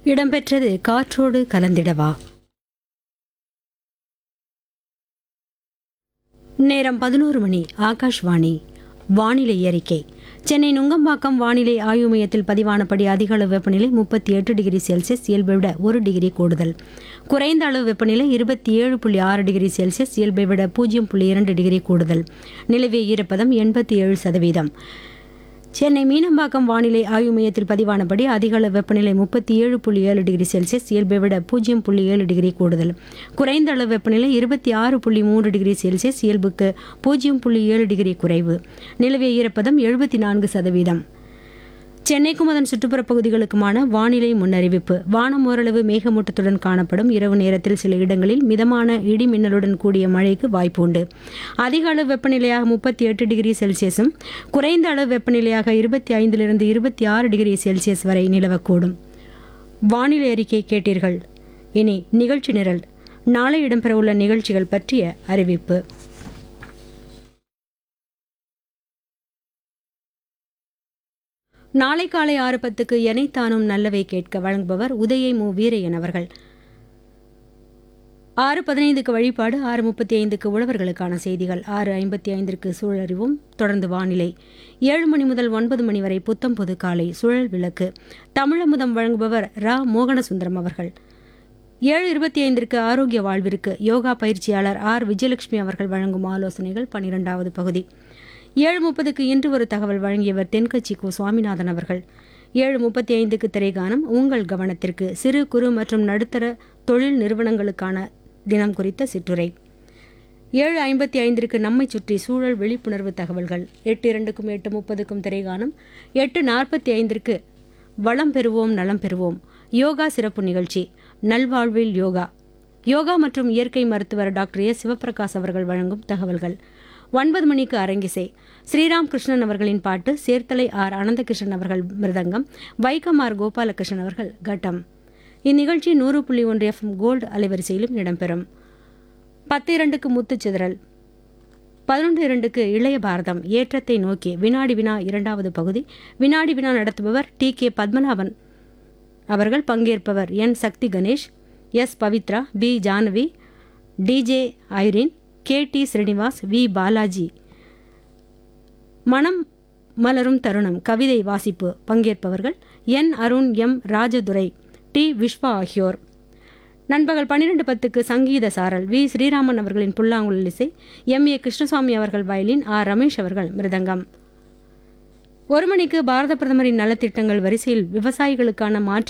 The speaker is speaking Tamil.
இடம்பெற்றது காற்றோடு கலந்திடவா நேரம் பதினோரு மணி ஆகாஷ்வாணி வானிலை அறிக்கை சென்னை நுங்கம்பாக்கம் வானிலை ஆய்வு மையத்தில் பதிவானபடி அதிக அளவு வெப்பநிலை முப்பத்தி எட்டு டிகிரி செல்சியஸ் இயல்பை விட ஒரு டிகிரி கூடுதல் குறைந்த அளவு வெப்பநிலை இருபத்தி ஏழு புள்ளி ஆறு டிகிரி செல்சியஸ் இயல்பை விட பூஜ்ஜியம் புள்ளி இரண்டு டிகிரி கூடுதல் நிலவிய ஈரப்பதம் எண்பத்தி ஏழு சதவீதம் சென்னை மீனம்பாக்கம் வானிலை ஆய்வு மையத்தில் பதிவானபடி அதிக அளவு வெப்பநிலை முப்பத்தி ஏழு புள்ளி ஏழு டிகிரி செல்சியஸ் இயல்பை விட பூஜ்ஜியம் புள்ளி ஏழு டிகிரி கூடுதல் குறைந்த அளவு வெப்பநிலை இருபத்தி ஆறு புள்ளி மூன்று டிகிரி செல்சியஸ் இயல்புக்கு பூஜ்ஜியம் புள்ளி ஏழு டிகிரி குறைவு நிலவிய ஈரப்பதம் எழுபத்தி நான்கு சதவீதம் சென்னைக்கும் அதன் சுற்றுப்புற பகுதிகளுக்குமான வானிலை முன்னறிவிப்பு வானம் ஓரளவு மேகமூட்டத்துடன் காணப்படும் இரவு நேரத்தில் சில இடங்களில் மிதமான இடி மின்னலுடன் கூடிய மழைக்கு வாய்ப்பு உண்டு அதிக அளவு வெப்பநிலையாக முப்பத்தி எட்டு டிகிரி செல்சியஸும் குறைந்த அளவு வெப்பநிலையாக இருபத்தி ஐந்திலிருந்து இருபத்தி ஆறு டிகிரி செல்சியஸ் வரை நிலவக்கூடும் வானிலை அறிக்கை கேட்டீர்கள் இனி நிகழ்ச்சி நிரல் நாளை இடம்பெறவுள்ள நிகழ்ச்சிகள் பற்றிய அறிவிப்பு நாளை காலை ஆறு பத்துக்கு எனைத்தானும் நல்லவை கேட்க வழங்குபவர் உதயை மு வீரையன் அவர்கள் ஆறு பதினைந்துக்கு வழிபாடு ஆறு முப்பத்தி ஐந்துக்கு உழவர்களுக்கான செய்திகள் ஆறு ஐம்பத்தி ஐந்திற்கு சூழறிவும் தொடர்ந்து வானிலை ஏழு மணி முதல் ஒன்பது மணி வரை புத்தம் புது காலை சுழல் விளக்கு தமிழமுதம் வழங்குபவர் ரா மோகனசுந்தரம் அவர்கள் ஏழு இருபத்தி ஐந்திற்கு ஆரோக்கிய வாழ்விற்கு யோகா பயிற்சியாளர் ஆர் விஜயலட்சுமி அவர்கள் வழங்கும் ஆலோசனைகள் பனிரெண்டாவது பகுதி ஏழு முப்பதுக்கு இன்று ஒரு தகவல் வழங்கியவர் தென்கட்சி கோ சுவாமிநாதன் அவர்கள் ஏழு முப்பத்தி ஐந்துக்கு திரைகானம் உங்கள் கவனத்திற்கு சிறு குறு மற்றும் நடுத்தர தொழில் நிறுவனங்களுக்கான தினம் குறித்த சிற்றுரை ஏழு ஐம்பத்தி ஐந்திற்கு நம்மை சுற்றி சூழல் விழிப்புணர்வு தகவல்கள் எட்டு இரண்டுக்கும் எட்டு முப்பதுக்கும் திரைகானம் எட்டு நாற்பத்தி ஐந்திற்கு வளம் பெறுவோம் நலம் பெறுவோம் யோகா சிறப்பு நிகழ்ச்சி நல்வாழ்வில் யோகா யோகா மற்றும் இயற்கை மருத்துவர் டாக்டர் எஸ் சிவபிரகாஷ் அவர்கள் வழங்கும் தகவல்கள் ஒன்பது மணிக்கு அரங்கிசை ஸ்ரீராம் கிருஷ்ணன் அவர்களின் பாட்டு சேர்த்தலை ஆர் அனந்தகிருஷ்ணன் அவர்கள் மிருதங்கம் வைக்கம் ஆர் கோபாலகிருஷ்ணன் அவர்கள் கட்டம் இந்நிகழ்ச்சி நூறு புள்ளி ஒன்று எஃப்எம் கோல்டு அலைவரிசையிலும் இடம்பெறும் பத்து இரண்டுக்கு முத்துச்சிதறல் பதினொன்று இரண்டுக்கு இளைய பாரதம் ஏற்றத்தை நோக்கி வினாடி வினா இரண்டாவது பகுதி வினாடி வினா நடத்துபவர் டி கே பத்மநாபன் அவர்கள் பங்கேற்பவர் N Sakthi Ganesh S Pavithra P Janavi D J Irene K T Srinivas V Balaji மனம் மலரும் தருணம் கவிதை வாசிப்பு பங்கேற்பவர்கள் N Arun M Rajadurai T Viswa ஆகியோர் நண்பகல் பன்னிரண்டு பத்துக்கு சங்கீத சாரல் வி ஸ்ரீராமன் அவர்களின் புல்லாங்குழல் இசை எம் ஏ கிருஷ்ணசுவாமி அவர்கள் வயலின் ஆர் ரமேஷ் அவர்கள் மிருதங்கம் ஒரு மணிக்கு பாரத பிரதமரின் நலத்திட்டங்கள் வரிசையில் விவசாயிகளுக்கான மாற்று